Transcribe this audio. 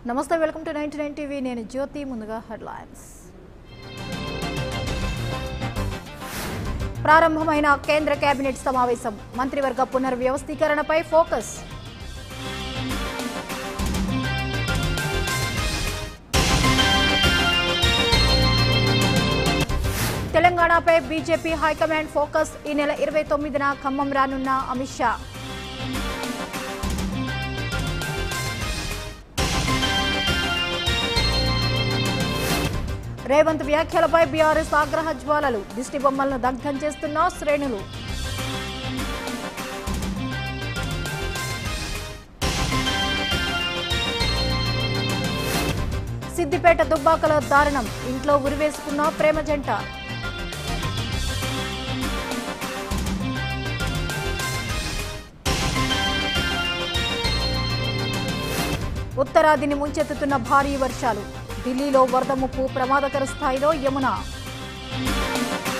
నమస్తే welcome to ninety nine TV నేను జ్యోతి ముందుగా హెడ్లైన్స్ ప్రారంభమైన కేంద్ర కేబినెట్ సమావేశం మంత్రివర్గ పునర్వ్యవస్థీకరణపై ఫోకస్ తెలంగాణపై బీజేపీ హైకమాండ్ ఫోకస్ ఈ నెల ఇరవై తొమ్మిదిన ఖమ్మం రానున్న అమిత్ షా రేవంత్ వ్యాఖ్యలపై బీఆర్ఎస్ ఆగ్రహ జ్వాలలు దిష్టి బొమ్మలను దగ్ధం చేస్తున్న శ్రేణులు సిద్దిపేట దుబ్బాకల దారుణం ఇంట్లో ఉరివేసుకున్న ప్రేమ జంట ఉత్తరాదిని ముంచెత్తుతున్న భారీ వర్షాలు ఢిల్లీలో వరద ముప్పు ప్రమాదకర స్థాయిలో యమున